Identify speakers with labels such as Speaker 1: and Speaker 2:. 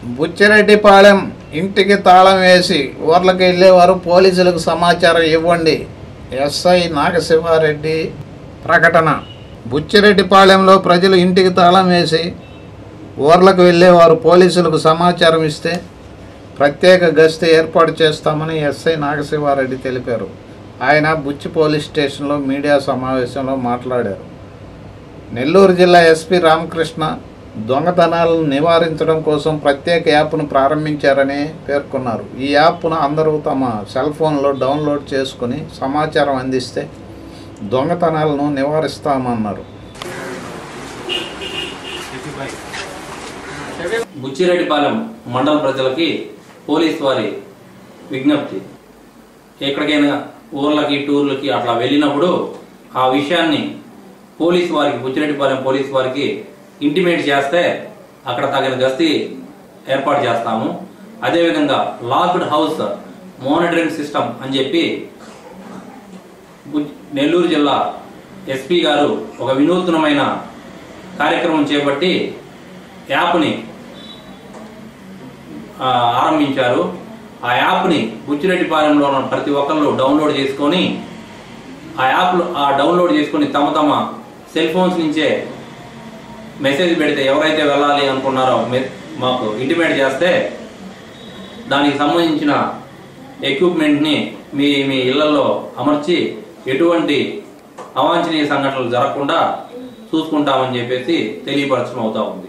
Speaker 1: బుచ్చిరెడ్డిపాళెం ఇంటికి తాళం వేసి ఊర్లకు వెళ్ళేవారు పోలీసులకు సమాచారం ఇవ్వండి ఎస్ఐ నాగశివారెడ్డి ప్రకటన బుచ్చిరెడ్డిపాళెంలో ప్రజలు ఇంటికి తాళం వేసి ఊర్లకు వెళ్ళేవారు పోలీసులకు సమాచారం ఇస్తే ప్రత్యేక గస్తీ ఏర్పాటు చేస్తామని ఎస్ఐ నాగశివారెడ్డి తెలిపారు ఆయన బుచ్చి పోలీస్ స్టేషన్లో మీడియా సమావేశంలో మాట్లాడారు నెల్లూరు జిల్లా ఎస్పీ రామకృష్ణ దొంగతనాలను నివారించడం కోసం ప్రత్యేక యాప్ను ప్రారంభించారని పేర్కొన్నారు ఈ యాప్ను అందరూ తమ సెల్ ఫోన్లో డౌన్లోడ్ చేసుకుని సమాచారం అందిస్తే దొంగతనాలను నివారిస్తామన్నారు
Speaker 2: బుచ్చిరెడ్డిపాలెం మండల ప్రజలకి పోలీస్ వారి విజ్ఞప్తి ఎక్కడికైనా ఊర్లకి టూర్లకి అట్లా వెళ్ళినప్పుడు ఆ విషయాన్ని పోలీస్ వారికి బుచ్చిరెడ్డిపాలెం పోలీస్ వారికి ఇంటిమేట్ చేస్తే అక్కడ తగిన గస్తీ ఏర్పాటు చేస్తాము అదేవిధంగా లాక్డ్ హౌస్ మానిటరింగ్ సిస్టమ్ అని చెప్పి బుజ్- నెల్లూరు జిల్లా ఎస్పీ గారు ఒక వినూత్నమైన కార్యక్రమం చేపట్టి యాప్ని ఆ, ఆరంభించారు ఆ యాప్ని బుచ్చిరెడ్డిపాలెంలో ఉన్న ప్రతి ఒక్కళ్ళు డౌన్లోడ్ చేసుకొని ఆ యాప్ ఆ డౌన్లోడ్ చేసుకొని తమ తమ సెల్ ఫోన్స్ నుంచే మెసేజ్ పెడితే ఎవరైతే వెళ్ళాలి అనుకున్నారో మె- మాకు ఇంటిమేట్ చేస్తే దానికి సంబంధించిన ఎక్విప్మెంట్ని మీ మీ ఇళ్లలో అమర్చి ఎటువంటి అవాంఛనీయ సంఘటనలు జరగకుండా చూసుకుంటామని చెప్పేసి తెలియపరచడం అవుతా ఉంది